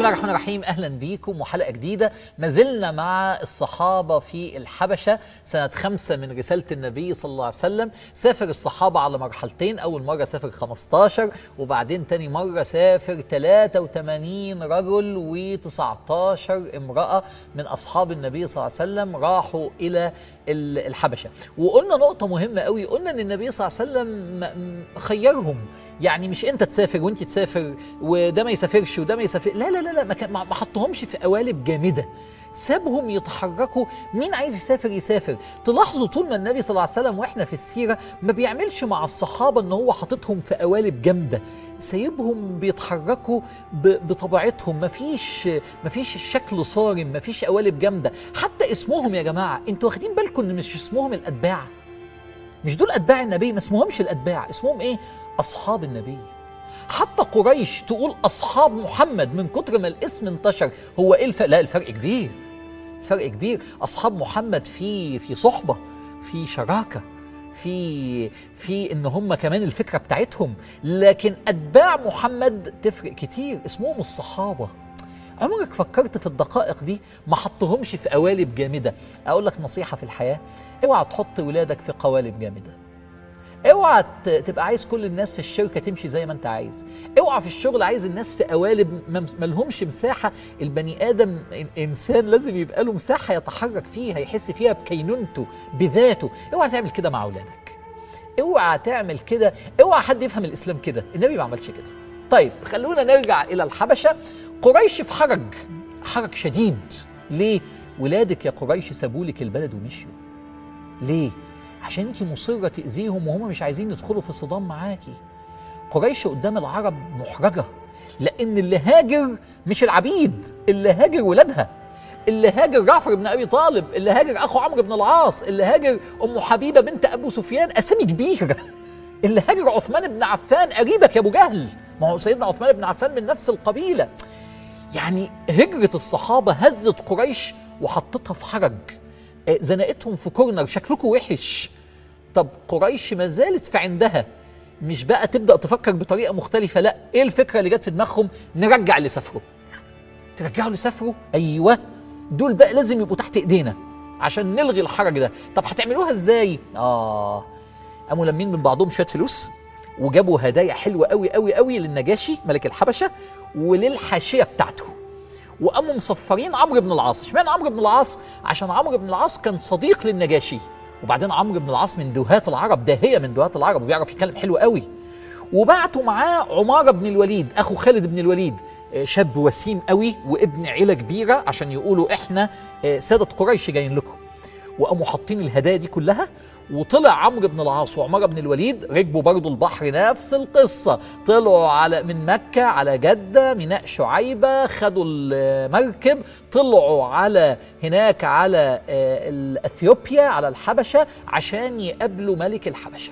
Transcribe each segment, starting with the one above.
الله الرحمن الرحيم اهلا بيكم وحلقه جديده ما زلنا مع الصحابه في الحبشه سنه خمسة من رساله النبي صلى الله عليه وسلم سافر الصحابه على مرحلتين اول مره سافر 15 وبعدين تاني مره سافر 83 رجل و19 امراه من اصحاب النبي صلى الله عليه وسلم راحوا الى ال- الحبشه وقلنا نقطه مهمه قوي قلنا ان النبي صلى الله عليه وسلم م- م- خيرهم يعني مش انت تسافر وانت تسافر وده ما يسافرش وده ما يسافر لا لا لا لا ما, كان- ما ما حطهمش في قوالب جامده سابهم يتحركوا مين عايز يسافر يسافر تلاحظوا طول ما النبي صلى الله عليه وسلم واحنا في السيره ما بيعملش مع الصحابه ان هو حاططهم في قوالب جامده سايبهم بيتحركوا ب- بطبيعتهم مفيش مفيش شكل صارم مفيش قوالب جامده حتى اسمهم يا جماعه انتوا واخدين بالكم ان مش اسمهم الاتباع مش دول اتباع النبي ما اسمهمش الاتباع اسمهم ايه اصحاب النبي حتى قريش تقول اصحاب محمد من كتر ما الاسم انتشر هو ايه الفرق لا الفرق كبير فرق كبير اصحاب محمد في في صحبه في شراكه في في ان هم كمان الفكره بتاعتهم لكن اتباع محمد تفرق كتير اسمهم الصحابه عمرك فكرت في الدقائق دي ما حطهمش في قوالب جامده اقول لك نصيحه في الحياه اوعى تحط ولادك في قوالب جامده اوعى ت- تبقى عايز كل الناس في الشركه تمشي زي ما انت عايز اوعى في الشغل عايز الناس في قوالب ما ما لهمش مساحه البني ادم إن- انسان لازم يبقى له مساحه يتحرك فيها يحس فيها بكينونته بذاته اوعى تعمل كده مع اولادك اوعى تعمل كده اوعى حد يفهم الاسلام كده النبي ما عملش كده طيب خلونا نرجع الى الحبشه قريش في حرج حرج شديد ليه ولادك يا قريش سابولك البلد ومشيوا ليه عشان انت مصره تاذيهم وهم مش عايزين يدخلوا في صدام معاكي قريش قدام العرب محرجه لان اللي هاجر مش العبيد اللي هاجر ولادها اللي هاجر جعفر بن ابي طالب اللي هاجر اخو عمرو بن العاص اللي هاجر ام حبيبه بنت ابو سفيان اسامي كبيره اللي هاجر عثمان بن عفان قريبك يا ابو جهل ما هو سيدنا عثمان بن عفان من نفس القبيله يعني هجرة الصحابة هزت قريش وحطتها في حرج آه، زنقتهم في كورنر شكلكم وحش طب قريش ما زالت في عندها مش بقى تبدأ تفكر بطريقة مختلفة لا ايه الفكرة اللي جت في دماغهم نرجع اللي سافروا ترجعوا اللي سافروا ايوه دول بقى لازم يبقوا تحت ايدينا عشان نلغي الحرج ده طب هتعملوها ازاي اه قاموا لمين من بعضهم شويه فلوس وجابوا هدايا حلوه قوي قوي قوي للنجاشي ملك الحبشه وللحاشيه بتاعته وقاموا مصفرين عمرو بن العاص اشمعنى عمرو بن العاص عشان عمرو بن العاص كان صديق للنجاشي وبعدين عمرو بن العاص من دوهات العرب داهيه من دوهات العرب وبيعرف يتكلم حلو قوي وبعتوا معاه عمارة بن الوليد أخو خالد بن الوليد آه، شاب وسيم قوي وابن عيلة كبيرة عشان يقولوا إحنا آه، سادة قريش جايين لكم وقاموا حاطين الهدايا دي كلها وطلع عمرو بن العاص وعمارة بن الوليد ركبوا برضو البحر نفس القصة طلعوا على من مكة على جدة ميناء شعيبة خدوا المركب طلعوا على هناك على آه، ال- اثيوبيا على الحبشة عشان يقابلوا ملك الحبشة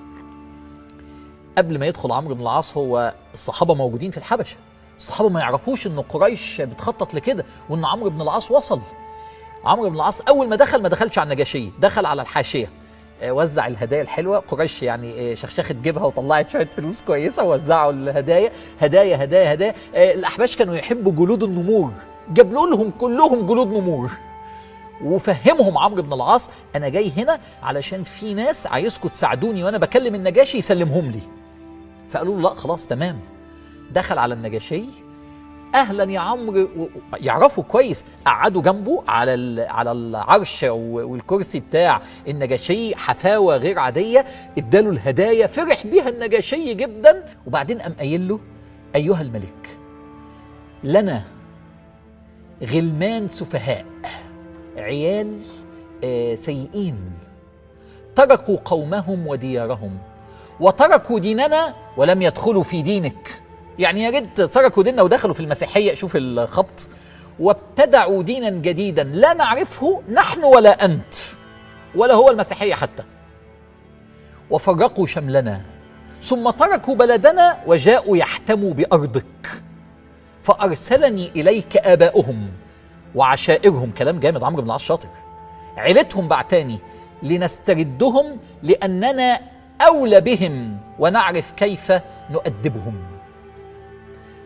قبل ما يدخل عمرو بن العاص هو الصحابه موجودين في الحبشه الصحابه ما يعرفوش ان قريش بتخطط لكده وان عمرو بن العاص وصل عمرو بن العاص اول ما دخل ما دخلش على النجاشيه دخل على الحاشيه آه، وزع الهدايا الحلوه قريش يعني آه، شخشخت جيبها وطلعت شويه فلوس كويسه ووزعوا الهدايا هدايا هدايا هدايا آه، الاحباش كانوا يحبوا جلود النمور جاب لهم كلهم جلود نمور وفهمهم عمرو بن العاص انا جاي هنا علشان في ناس عايزكم تساعدوني وانا بكلم النجاشي يسلمهم لي فقالوا له لا خلاص تمام دخل على النجاشي اهلا يا عمرو و- و- يعرفوا كويس قعدوا جنبه على ال- على العرش و- والكرسي بتاع النجاشي حفاوه غير عاديه اداله الهدايا فرح بيها النجاشي جدا وبعدين قام قايل له ايها الملك لنا غلمان سفهاء عيال آه، سيئين تركوا قومهم وديارهم وتركوا ديننا ولم يدخلوا في دينك يعني يا ريت تركوا ديننا ودخلوا في المسيحيه شوف الخبط وابتدعوا دينا جديدا لا نعرفه نحن ولا انت ولا هو المسيحيه حتى وفرقوا شملنا ثم تركوا بلدنا وجاءوا يحتموا بارضك فارسلني اليك اباؤهم وعشائرهم كلام جامد عمرو بن العاص شاطر عيلتهم بعتاني لنستردهم لاننا اولى بهم ونعرف كيف نؤدبهم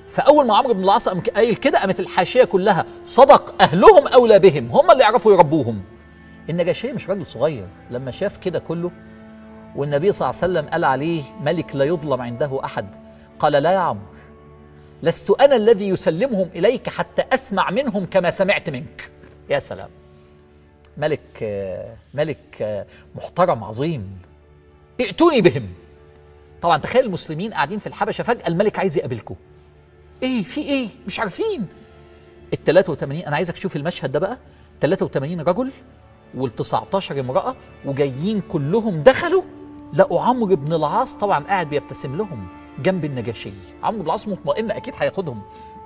فاول ما عمرو بن العاص قام قايل كده قامت الحاشيه كلها صدق اهلهم اولى بهم هم اللي يعرفوا يربوهم النجاشيه مش راجل صغير لما شاف كده كله والنبي صلى الله عليه وسلم قال عليه ملك لا يظلم عنده احد قال لا يا عمرو لست انا الذي يسلمهم اليك حتى اسمع منهم كما سمعت منك يا سلام ملك ملك محترم عظيم ائتوني بهم طبعا تخيل المسلمين قاعدين في الحبشه فجاه الملك عايز يقابلكم ايه في ايه مش عارفين ال 83 انا عايزك تشوف المشهد ده بقى 83 رجل وال 19 امراه وجايين كلهم دخلوا لقوا عمرو بن العاص طبعا قاعد بيبتسم لهم جنب النجاشي عمرو بن العاص مطمئن اكيد هياخدهم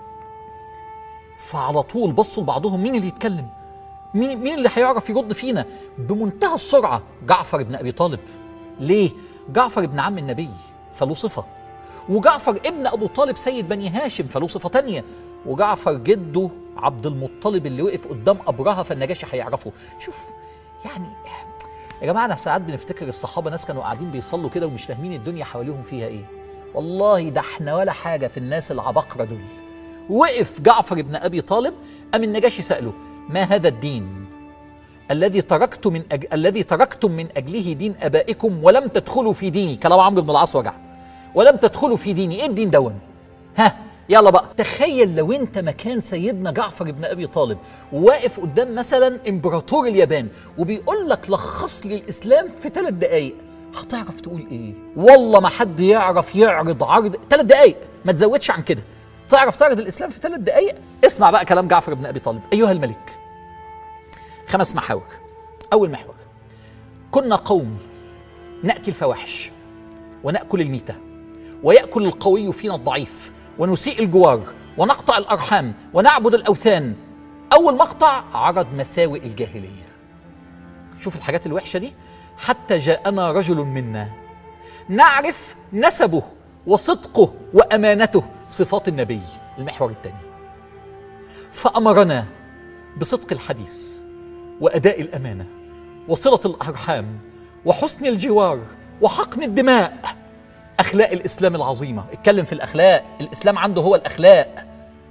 فعلى طول بصوا لبعضهم مين اللي يتكلم مين مين اللي هيعرف يرد فينا بمنتهى السرعه جعفر بن ابي طالب ليه جعفر ابن عم النبي فله صفه وجعفر ابن ابو طالب سيد بني هاشم فله صفه تانية وجعفر جده عبد المطلب اللي وقف قدام ابرهه فالنجاشي هيعرفه شوف يعني يا جماعه انا ساعات بنفتكر الصحابه ناس كانوا قاعدين بيصلوا كده ومش فاهمين الدنيا حواليهم فيها ايه والله ده احنا ولا حاجه في الناس العباقره دول وقف جعفر بن ابي طالب ام النجاشي ساله ما هذا الدين الذي تركت من أج... الذي تركتم من اجله دين ابائكم ولم تدخلوا في ديني كلام عمرو بن العاص وجع ولم تدخلوا في ديني ايه الدين دون ها يلا بقى تخيل لو انت مكان سيدنا جعفر بن ابي طالب وواقف قدام مثلا امبراطور اليابان وبيقول لك لخص لي الاسلام في ثلاث دقائق هتعرف تقول ايه والله ما حد يعرف يعرض عرض ثلاث دقائق ما تزودش عن كده تعرف تعرض الاسلام في ثلاث دقائق اسمع بقى كلام جعفر بن ابي طالب ايها الملك خمس محاور اول محور كنا قوم ناتي الفواحش وناكل الميته وياكل القوي فينا الضعيف ونسيء الجوار ونقطع الارحام ونعبد الاوثان اول مقطع عرض مساوئ الجاهليه شوف الحاجات الوحشه دي حتى جاءنا رجل منا نعرف نسبه وصدقه وامانته صفات النبي المحور الثاني فامرنا بصدق الحديث واداء الامانه وصله الارحام وحسن الجوار وحقن الدماء اخلاق الاسلام العظيمه اتكلم في الاخلاق الاسلام عنده هو الاخلاق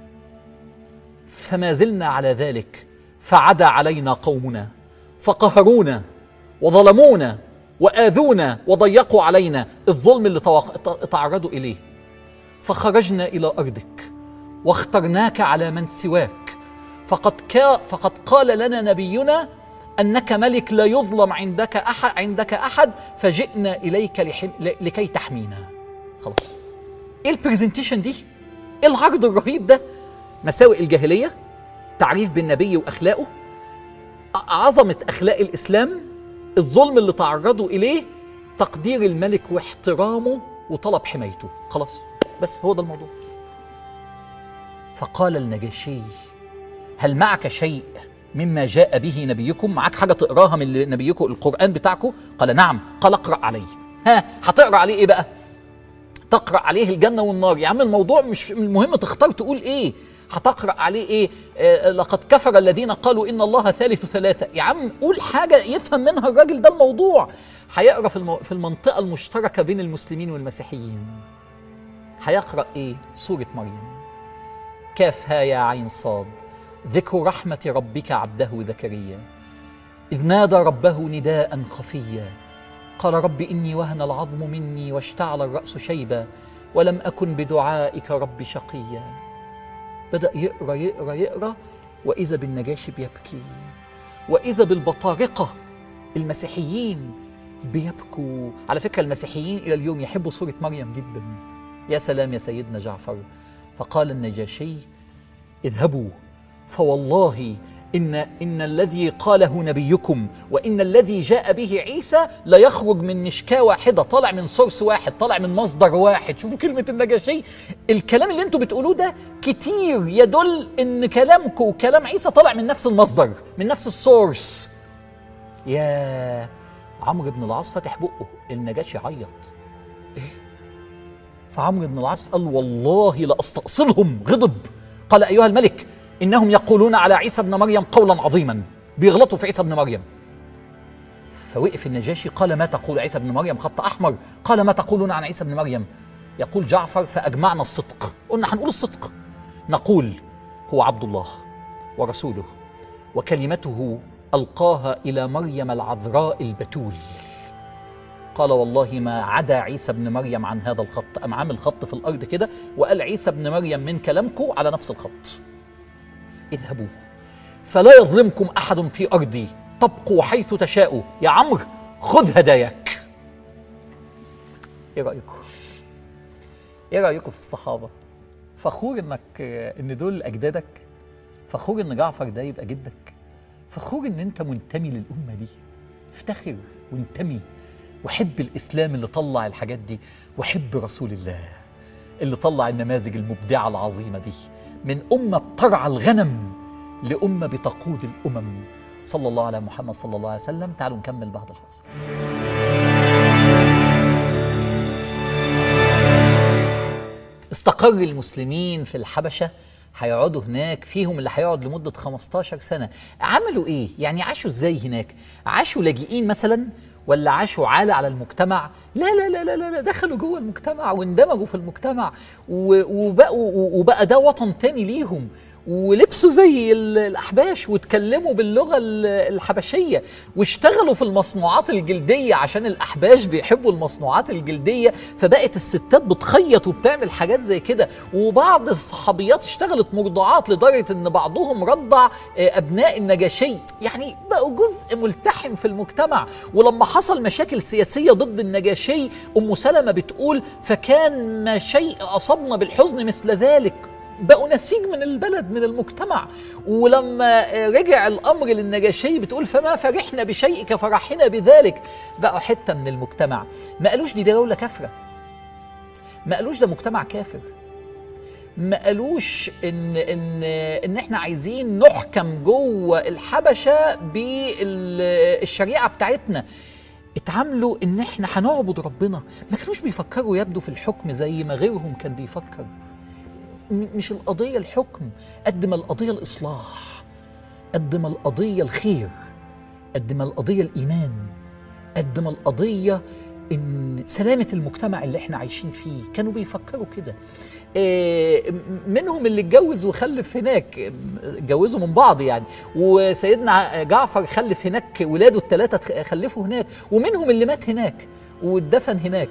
فما زلنا على ذلك فعدا علينا قومنا فقهرونا وظلمونا واذونا وضيقوا علينا الظلم اللي تعرضوا اليه فخرجنا الى ارضك واخترناك على من سواك فقد كا فقد قال لنا نبينا انك ملك لا يظلم عندك احد عندك احد فجئنا اليك لحم لكي تحمينا خلاص ايه البرزنتيشن دي ايه العرض الرهيب ده مساوئ الجاهليه تعريف بالنبي واخلاقه عظمه اخلاق الاسلام الظلم اللي تعرضوا اليه تقدير الملك واحترامه وطلب حمايته خلاص بس هو ده الموضوع فقال النجاشي هل معك شيء مما جاء به نبيكم معك حاجه تقراها من نبيكم القران بتاعكم قال نعم قال اقرا عليه ها هتقرا عليه ايه بقى تقرا عليه الجنه والنار يا عم الموضوع مش المهم تختار تقول ايه هتقرا عليه ايه آه لقد كفر الذين قالوا ان الله ثالث ثلاثه يا عم قول حاجه يفهم منها الراجل ده الموضوع هيقرا في, المو... في المنطقه المشتركه بين المسلمين والمسيحيين هيقرا ايه سوره مريم كاف ها يا عين صاد ذكر رحمة ربك عبده زكريا إذ نادى ربه نداء خفيا قال رب إني وهن العظم مني واشتعل الرأس شيبا ولم أكن بدعائك رب شقيا بدأ يقرأ يقرأ يقرأ وإذا بالنجاشي بيبكي وإذا بالبطارقة المسيحيين بيبكوا على فكرة المسيحيين إلى اليوم يحبوا سورة مريم جدا يا سلام يا سيدنا جعفر فقال النجاشي اذهبوا فوالله إن إن الذي قاله نبيكم وإن الذي جاء به عيسى لا يخرج من مشكاة واحدة طالع من سورس واحد طالع من مصدر واحد شوفوا كلمة النجاشي الكلام اللي انتوا بتقولوه ده كتير يدل إن كلامكم وكلام عيسى طالع من نفس المصدر من نفس السورس يا عمرو بن العاص فتح بقه النجاشي عيط ايه فعمرو بن العاص قال والله لأستأصلهم غضب قال أيها الملك انهم يقولون على عيسى ابن مريم قولا عظيما بيغلطوا في عيسى ابن مريم فوقف النجاشي قال ما تقول عيسى ابن مريم خط احمر قال ما تقولون عن عيسى ابن مريم يقول جعفر فأجمعنا الصدق قلنا هنقول الصدق نقول هو عبد الله ورسوله وكلمته ألقاها إلى مريم العذراء البتول قال والله ما عدا عيسى ابن مريم عن هذا الخط أم عامل خط في الأرض كده وقال عيسى ابن مريم من كلامكم على نفس الخط اذهبوا فلا يظلمكم أحد في أرضي تبقوا حيث تشاءوا يا عمرو خذ هداياك ايه رأيكم ايه رأيكم في الصحابة فخور انك ان دول اجدادك فخور ان جعفر ده يبقى جدك فخور ان انت منتمي للامه دي افتخر وانتمي وحب الاسلام اللي طلع الحاجات دي وحب رسول الله اللي طلع النماذج المبدعه العظيمه دي من امه بترعى الغنم لامه بتقود الامم صلى الله على محمد صلى الله عليه وسلم تعالوا نكمل بعد الفاصل استقر المسلمين في الحبشه هيقعدوا هناك فيهم اللي هيقعد لمدة 15 سنة عملوا ايه؟ يعني عاشوا ازاي هناك؟ عاشوا لاجئين مثلا ولا عاشوا عالة على المجتمع؟ لا لا لا لا لا, لا دخلوا جوه المجتمع واندمجوا في المجتمع وبقوا وبقى ده وطن تاني ليهم ولبسوا زي الأحباش واتكلموا باللغة الحبشية واشتغلوا في المصنوعات الجلدية عشان الأحباش بيحبوا المصنوعات الجلدية فبقت الستات بتخيط وبتعمل حاجات زي كده وبعض الصحابيات اشتغلت مرضعات لدرجة ان بعضهم رضع أبناء النجاشي يعني بقوا جزء ملتحم في المجتمع ولما حصل مشاكل سياسية ضد النجاشي أم سلمة بتقول فكان ما شيء أصبنا بالحزن مثل ذلك بقوا نسيج من البلد من المجتمع ولما رجع الامر للنجاشي بتقول فما فرحنا بشيء كفرحنا بذلك بقوا حته من المجتمع ما قالوش دي دوله كافره ما قالوش ده مجتمع كافر ما قالوش ان ان ان احنا عايزين نحكم جوه الحبشه بالشريعه بتاعتنا اتعاملوا ان احنا هنعبد ربنا ما كانوش بيفكروا يبدو في الحكم زي ما غيرهم كان بيفكر مش القضية الحكم قد ما القضية الإصلاح قد ما القضية الخير قد ما القضية الإيمان قد ما القضية إن سلامة المجتمع اللي احنا عايشين فيه كانوا بيفكروا كده إيه منهم اللي اتجوز وخلف هناك اتجوزوا من بعض يعني وسيدنا جعفر خلف هناك ولاده الثلاثة خلفوا هناك ومنهم اللي مات هناك واتدفن هناك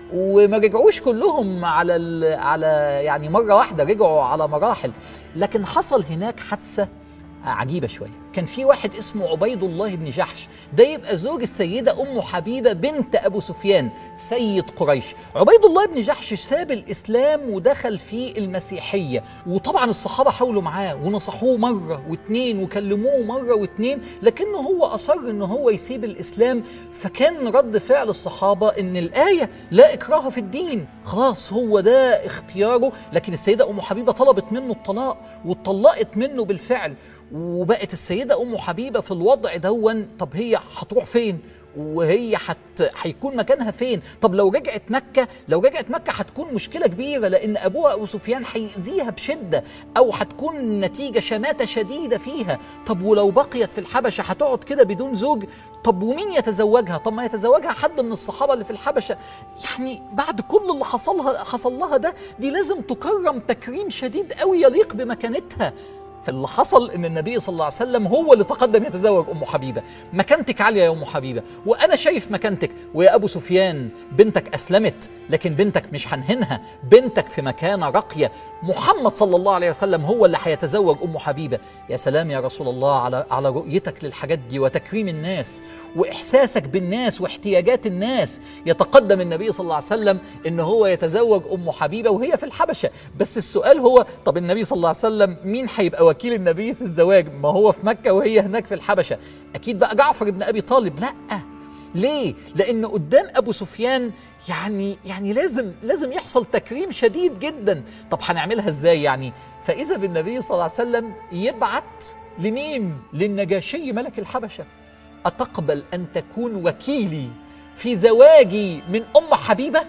وما رجعوش كلهم على على يعني مره واحده رجعوا على مراحل لكن حصل هناك حادثه عجيبة شوية كان في واحد اسمه عبيد الله بن جحش ده يبقى زوج السيدة أم حبيبة بنت أبو سفيان سيد قريش عبيد الله بن جحش ساب الإسلام ودخل في المسيحية وطبعا الصحابة حاولوا معاه ونصحوه مرة واتنين وكلموه مرة واتنين لكنه هو أصر إن هو يسيب الإسلام فكان رد فعل الصحابة إن الآية لا إكراه في الدين خلاص هو ده اختياره لكن السيدة أم حبيبة طلبت منه الطلاق واتطلقت منه بالفعل وبقت السيدة أم حبيبة في الوضع دون طب هي هتروح فين وهي حت هيكون مكانها فين طب لو رجعت مكة لو رجعت مكة هتكون مشكلة كبيرة لأن أبوها أبو سفيان هيأذيها بشدة أو هتكون نتيجة شماتة شديدة فيها طب ولو بقيت في الحبشة هتقعد كده بدون زوج طب ومين يتزوجها طب ما يتزوجها حد من الصحابة اللي في الحبشة يعني بعد كل اللي حصلها حصل لها ده دي لازم تكرم تكريم شديد قوي يليق بمكانتها فاللي حصل ان النبي صلى الله عليه وسلم هو اللي تقدم يتزوج ام حبيبه مكانتك عاليه يا ام حبيبه وانا شايف مكانتك ويا ابو سفيان بنتك اسلمت لكن بنتك مش هنهنها بنتك في مكانه راقيه محمد صلى الله عليه وسلم هو اللي هيتزوج ام حبيبه يا سلام يا رسول الله على على رؤيتك للحاجات دي وتكريم الناس واحساسك بالناس واحتياجات الناس يتقدم النبي صلى الله عليه وسلم ان هو يتزوج ام حبيبه وهي في الحبشه بس السؤال هو طب النبي صلى الله عليه وسلم مين هيبقى وكيل النبي في الزواج ما هو في مكة وهي هناك في الحبشة أكيد بقى جعفر بن أبي طالب لأ ليه؟ لأن قدام أبو سفيان يعني يعني لازم لازم يحصل تكريم شديد جدا، طب هنعملها ازاي يعني؟ فإذا بالنبي صلى الله عليه وسلم يبعت لمين؟ للنجاشي ملك الحبشة. أتقبل أن تكون وكيلي في زواجي من أم حبيبة؟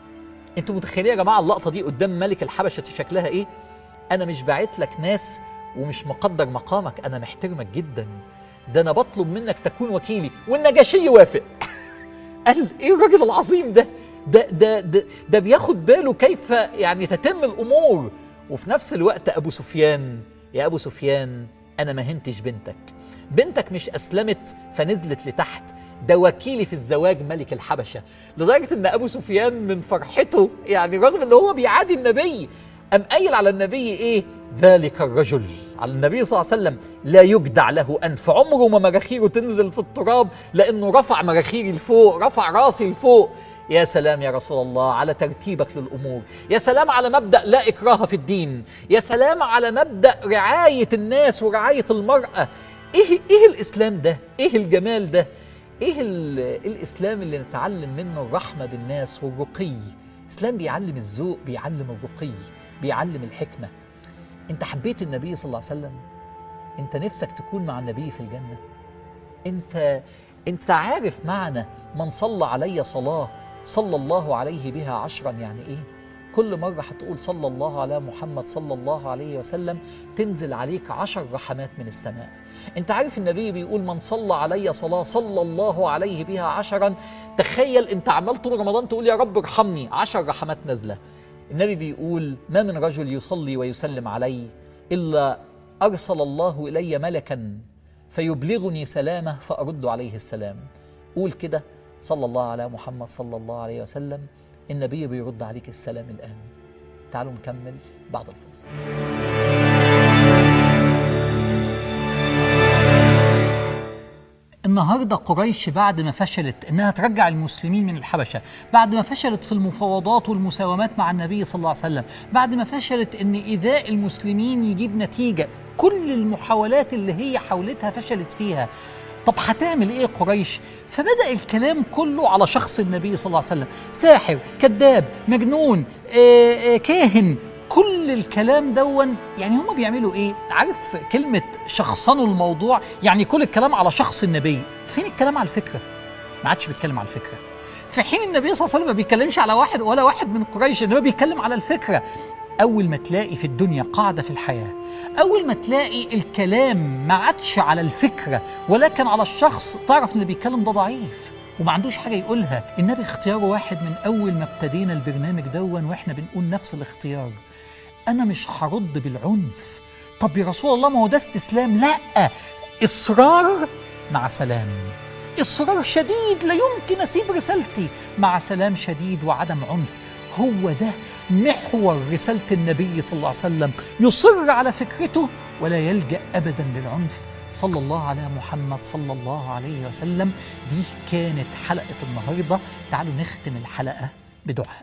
أنتوا متخيلين يا جماعة اللقطة دي قدام ملك الحبشة شكلها إيه؟ أنا مش باعت لك ناس ومش مقدر مقامك انا محترمك جدا ده انا بطلب منك تكون وكيلي والنجاشي يوافق قال ايه الراجل العظيم ده ده ده ده, ده بياخد باله كيف يعني تتم الامور وفي نفس الوقت ابو سفيان يا ابو سفيان انا ما هنتش بنتك بنتك مش اسلمت فنزلت لتحت ده وكيلي في الزواج ملك الحبشه لدرجه ان ابو سفيان من فرحته يعني رغم ان هو بيعادي النبي ام قايل على النبي ايه ذلك الرجل على النبي صلى الله عليه وسلم لا يجدع له انف عمره ما مراخيره تنزل في التراب لانه رفع مراخيري لفوق رفع راسي لفوق يا سلام يا رسول الله على ترتيبك للامور يا سلام على مبدا لا اكراه في الدين يا سلام على مبدا رعايه الناس ورعايه المراه ايه ايه الاسلام ده ايه الجمال ده ايه ال- الاسلام اللي نتعلم منه الرحمه بالناس والرقي اسلام بيعلم الذوق بيعلم الرقي بيعلم الحكمه انت حبيت النبي صلى الله عليه وسلم انت نفسك تكون مع النبي في الجنه انت انت عارف معنى من صلى علي صلاه صلى الله عليه بها عشرا يعني ايه كل مرة هتقول صلى الله على محمد صلى الله عليه وسلم تنزل عليك عشر رحمات من السماء انت عارف النبي بيقول من صلى علي صلاة صلى الله عليه بها عشرا تخيل انت عمال طول رمضان تقول يا رب ارحمني عشر رحمات نازلة النبي بيقول ما من رجل يصلي ويسلم علي إلا أرسل الله إلي ملكا فيبلغني سلامه فأرد عليه السلام قول كده صلى الله على محمد صلى الله عليه وسلم النبي بيرد عليك السلام الآن تعالوا نكمل بعد الفاصل النهارده قريش بعد ما فشلت انها ترجع المسلمين من الحبشه، بعد ما فشلت في المفاوضات والمساومات مع النبي صلى الله عليه وسلم، بعد ما فشلت ان ايذاء المسلمين يجيب نتيجه، كل المحاولات اللي هي حاولتها فشلت فيها. طب هتعمل ايه قريش؟ فبدا الكلام كله على شخص النبي صلى الله عليه وسلم، ساحر، كذاب، مجنون، آه آه كاهن، كل الكلام دون يعني هم بيعملوا ايه عارف كلمة شخصنوا الموضوع يعني كل الكلام على شخص النبي فين الكلام على الفكرة ما عادش بيتكلم على الفكرة في حين النبي صلى الله عليه وسلم ما بيتكلمش على واحد ولا واحد من قريش انما بيتكلم على الفكرة أول ما تلاقي في الدنيا قاعدة في الحياة أول ما تلاقي الكلام ما عادش على الفكرة ولكن على الشخص تعرف إن اللي بيتكلم ده ضعيف وما عندوش حاجة يقولها النبي اختياره واحد من أول ما ابتدينا البرنامج دون وإحنا بنقول نفس الاختيار أنا مش هرد بالعنف طب يا رسول الله ما هو ده استسلام لا إصرار مع سلام إصرار شديد لا يمكن أسيب رسالتي مع سلام شديد وعدم عنف هو ده محور رسالة النبي صلى الله عليه وسلم يصر على فكرته ولا يلجأ أبدا للعنف صلى الله على محمد صلى الله عليه وسلم دي كانت حلقة النهاردة تعالوا نختم الحلقة بدعاء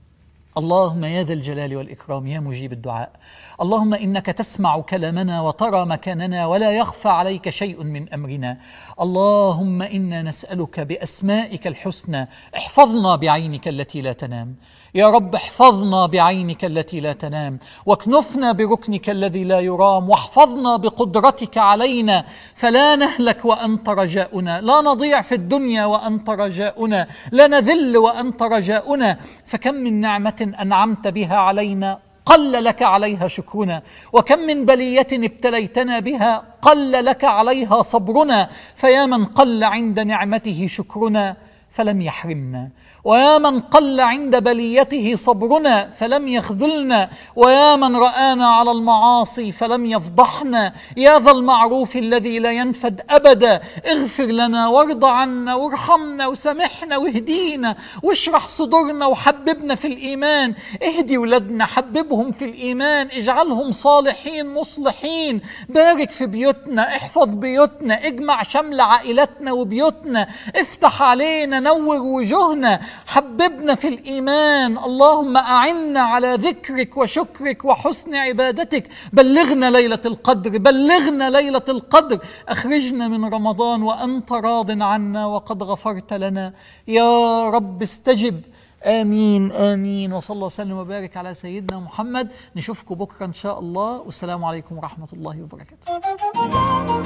اللهم يا ذا الجلال والإكرام يا مجيب الدعاء اللهم إنك تسمع كلامنا وترى مكاننا ولا يخفى عليك شيء من أمرنا اللهم إنا نسألك بأسمائك الحسنى احفظنا بعينك التي لا تنام يا رب احفظنا بعينك التي لا تنام واكنفنا بركنك الذي لا يرام واحفظنا بقدرتك علينا فلا نهلك وأنت رجاؤنا لا نضيع في الدنيا وأنت رجاؤنا لا نذل وأنت رجاؤنا فكم من نعمة أنعمت بها علينا قل لك عليها شكرنا وكم من بلية ابتليتنا بها قل لك عليها صبرنا فيا من قل عند نعمته شكرنا فلم يحرمنا ويا من قل عند بليته صبرنا فلم يخذلنا ويا من رانا على المعاصي فلم يفضحنا يا ذا المعروف الذي لا ينفد ابدا اغفر لنا وارض عنا وارحمنا وسامحنا واهدينا واشرح صدورنا وحببنا في الايمان اهدي ولادنا حببهم في الايمان اجعلهم صالحين مصلحين بارك في بيوتنا احفظ بيوتنا اجمع شمل عائلتنا وبيوتنا افتح علينا نور وجوهنا حببنا في الايمان اللهم اعنا على ذكرك وشكرك وحسن عبادتك بلغنا ليله القدر بلغنا ليله القدر اخرجنا من رمضان وانت راض عنا وقد غفرت لنا يا رب استجب امين امين وصلى الله وسلم وبارك على سيدنا محمد نشوفكم بكره ان شاء الله والسلام عليكم ورحمه الله وبركاته